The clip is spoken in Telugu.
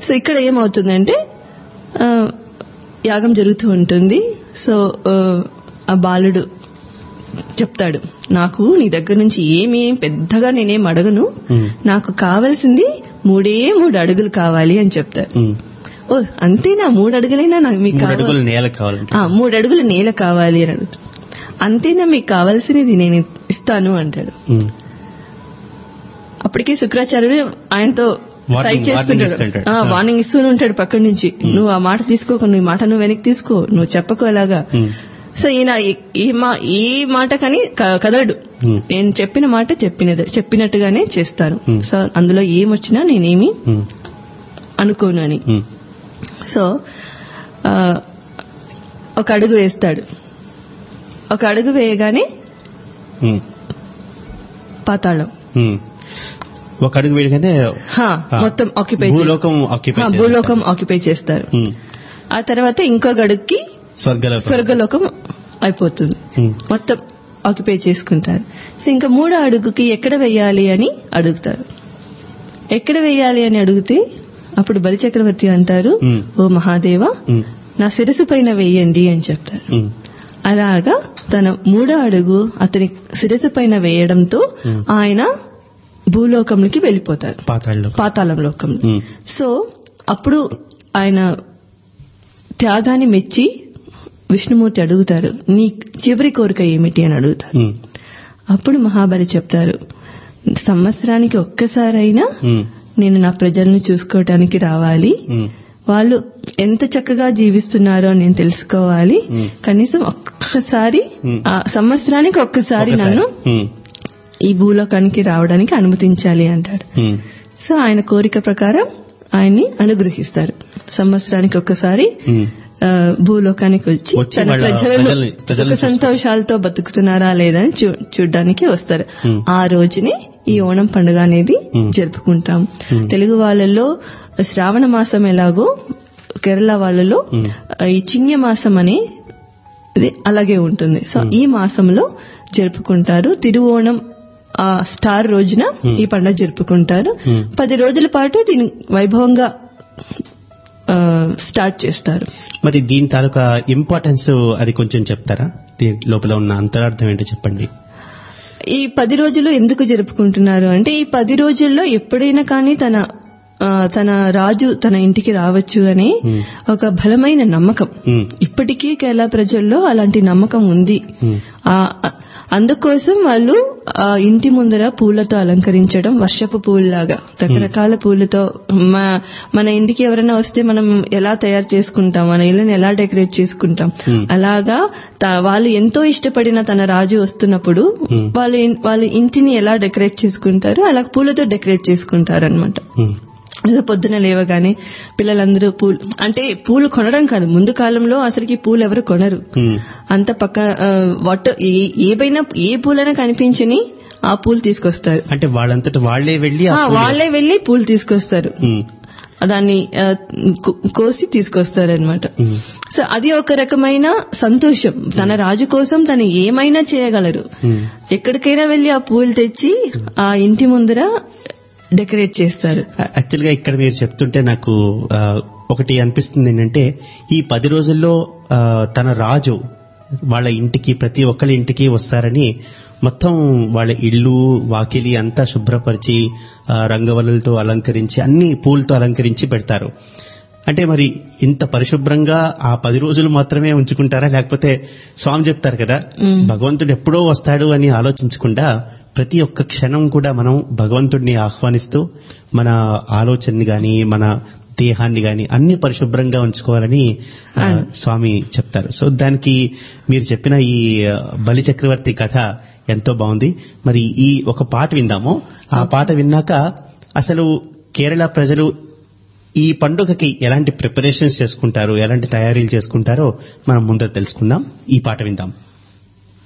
సో ఇక్కడ ఏమవుతుందంటే ఆ, యాగం జరుగుతూ ఉంటుంది సో ఆ, ఆ బాలుడు చెప్తాడు నాకు నీ దగ్గర నుంచి ఏమి పెద్దగా నేనేం అడగను ఉమ్, నాకు కావాల్సింది మూడే మూడు అడుగులు కావాలి అని చెప్తారు ఉమ్. ఓ అంతేనా మూడు అడుగులైనా నాకు మీకు మూడు కావాలి అడుగులు నేల కావాలంటే ఆ, మూడు అడుగులు నేల కావాలి అని అడుగుతాడు అంతేనా మీకు కావాల్సినది నేను ఇస్తాను అంటాడు ఉమ్, అప్పటికే శుక్రాచార్యుడు ఆయనతో Warning- సైట్ warning చేస్తుంటాడు ఇస్తుంటాడు. ఆ, ఆ. వార్నింగ్ ఇస్తూనే ఉంటాడు పక్కన నుంచి నువ్వు ఆ మాట తీసుకోక నువ్వు ఈ మాట నువ్వు వెనక్కి తీసుకో నువ్వు చెప్పకు అలాగా ఉమ్, సో ఈయన ఈ- ఈ మా ఈ మాట కానీ క- కదలడు ఉమ్, నేను చెప్పిన మాట చెప్పినది చెప్పినట్టుగానే చేస్తాను Hmm. సో అందులో ఏమొచ్చినా నేనేమి ఉమ్, అనుకోను అని ఉమ్, సో ఆ, ఒక అడుగు వేస్తాడు ఒక అడుగు వేయగానే ఉమ్, పాతాళం ఉమ్. ఒక అడుగు వేయగానే హా, ఆ, మొత్తం ఆక్యుపై భూలోకం ఆక్యుపై చేస్తారు. భూలోకం ఆక్యుపై చేస్తారు ఉమ్, ఆ తర్వాత ఇంకో గడుక్కి స్వర్గలోకం స్వర్గలోకం అయిపోతుంది ఉమ్, మొత్తం ఆక్యుపై చేసుకుంటారు సో ఇంకా మూడో అడుగుకి ఎక్కడ వెయ్యాలి అని అడుగుతారు ఎక్కడ వెయ్యాలి అని అడిగితే అప్పుడు బలిచక్రవర్తి అంటారు ఉమ్, ఓ మహాదేవ ఉమ్, నా శిరసు పైన వెయ్యండి అని చెప్తారు ఉమ్, అలాగా తన మూడో అడుగు అతని శిరసు పైన వేయడంతో Hmm. ఆయన భూలోకంలోకి వెళ్ళిపోతారు పాతాళలో పాతాళం లోకంలో ఉమ్, సో అప్పుడు ఆయన త్యాగాన్ని మెచ్చి విష్ణుమూర్తి అడుగుతారు నీ చివరి కోరిక ఏమిటి అని అడుగుతారు ఉమ్, అప్పుడు మహాబలి చెప్తారు సంవత్సరానికి ఒక్కసారైనా ఉమ్, నేను నా ప్రజలను చూసుకోవటానికి రావాలి ఉమ్, వాళ్ళు ఎంత చక్కగా జీవిస్తున్నారో నేను తెలుసుకోవాలి Hmm. కనీసం ఒక్కసారి Hmm. ఆ సంవత్సరానికి ఒక్కసారి ఒకసారి. నన్ను ఉమ్, ఈ భూలోకానికి రావడానికి అనుమతించాలి అంటాడు ఉమ్, సో ఆయన కోరిక ప్రకారం ఆయన్ని అనుగ్రహిస్తారు సంవత్సరానికి ఒక్కసారి ఉమ్, ఆ, భూలోకానికి వచ్చి వచ్చి తన వాళ్ళ ప్రజలను ప్రజల్ని- ప్రజల్ని సుఖ సంతోషాలతో బతుకుతున్నారా లేదా అని చూ- చూడ్డానికి వస్తారు Hmm. ఆ రోజునే ఈ ఓణం పండుగ అనేది Hmm. జరుపుకుంటాం Hmm. తెలుగు వాళ్ళలో శ్రావణ మాసం ఎలాగో కేరళ వాళ్ళలో Hmm. ఆ, ఈ చిన్య మాసం అనే ఇది అలాగే ఉంటుంది సో ఈ మాసంలో జరుపుకుంటారు తిరువోణం ఆ స్టార్ రోజున Hmm. ఈ పండుగ జరుపుకుంటారు Hmm. పది రోజుల పాటు దీన్ని వైభవంగా ఆ, స్టార్ట్ చేస్తారు మరి దీని తాలూకా ఇంపార్టెన్స్ అది కొంచెం చెప్తారా దీని లోపల ఉన్న అంతరార్థం ఏంటో చెప్పండి ఈ పది రోజులు ఎందుకు జరుపుకుంటున్నారు అంటే ఈ పది రోజుల్లో ఎప్పుడైనా కానీ తన ఆ, తన రాజు తన ఇంటికి రావచ్చు అనే Hmm. ఒక బలమైన నమ్మకం ఉమ్, ఇప్పటికీ కేరళ ప్రజల్లో అలాంటి నమ్మకం ఉంది ఉమ్, ఆ ఆ- అందుకోసం వాళ్ళు ఆ ఇంటి ముందర పూలతో అలంకరించడం వర్షపు పూలలాగా రకరకాల పూలతో మ- మన ఇంటికి ఎవరైనా వస్తే మనం ఎలా తయారు చేసుకుంటాం మన ఇళ్ళని ఎలా డెకరేట్ చేసుకుంటాం Hmm. అలాగా త- వాళ్ళు ఎంతో ఇష్టపడిన తన రాజు వస్తున్నప్పుడు Hmm. వాళ్ళ ఇన్- వాళ్ళ ఇంటిని ఎలా డెకరేట్ చేసుకుంటారో అలా పూలతో డెకరేట్ చేసుకుంటారు అనమాట ఉమ్, ఏదో పొద్దున లేవగానే పిల్లలందరూ పూలు అంటే పూలు కొనడం కాదు ముందు కాలంలో అసలుకి పూలు ఎవరు కొనరు ఉమ్, అంత పక్క వాట్ ఏవైనా ఏ పూలైనా కనిపించని ఆ పూలు తీసుకొస్తారు అంటే వాళ్ళంతట వాళ్లే వెళ్ళి ఆ ఆ, పూలు- వాళ్ళే వెళ్లి పూలు తీసుకొస్తారు ఉమ్, దాన్ని ఆ, కో- కోసి తీసుకొస్తారు అనమాట ఉమ్, సో అది ఒక రకమైన సంతోషం తన రాజు కోసం తను ఏమైనా చేయగలరు ఉమ్. ఎక్కడికైనా వెళ్లి ఆ పూలు తెచ్చి ఆ ఇంటి ముందర డెకరేట్ చేస్తారు యాక్చువల్ గా ఇక్కడ మీరు చెప్తుంటే నాకు ఆ, ఒకటి అనిపిస్తుంది ఏంటంటే ఈ పది రోజుల్లో ఆ, తన రాజు వాళ్ళ ఇంటికి ప్రతి ఒక్కరి ఇంటికి వస్తారని మొత్తం వాళ్ళ ఇల్లు వాకిలి అంతా శుభ్రపరిచి ఆ, రంగవల్లులతో అలంకరించి అన్ని పూలతో అలంకరించి పెడతారు అంటే మరి ఇంత పరిశుభ్రంగా ఆ పది రోజులు మాత్రమే ఉంచుకుంటారా లేకపోతే స్వామి చెప్తారు కదా మ్మ్. భగవంతుడు ఎప్పుడో వస్తాడు అని ఆలోచించకుండా ప్రతి ఒక్క క్షణం కూడా మనం భగవంతుడిని ఆహ్వానిస్తూ మన ఆలోచనని గాని మన దేహాన్ని గాని అన్ని పరిశుభ్రంగా ఉంచుకోవాలని ఆ, స్వామి చెప్తారు సో దానికి మీరు చెప్పిన ఈ ఆ, బలి చక్రవర్తి కథ ఎంతో బాగుంది మరి ఈ ఒక పాట విందాము ఆ పాట విన్నాక అసలు కేరళ ప్రజలు ఈ పండుగకి ఎలాంటి ప్రిపరేషన్స్ చేసుకుంటారు ఎలాంటి తయారీలు చేసుకుంటారో మనం ముందర తెలుసుకుందాం ఈ పాట విందాం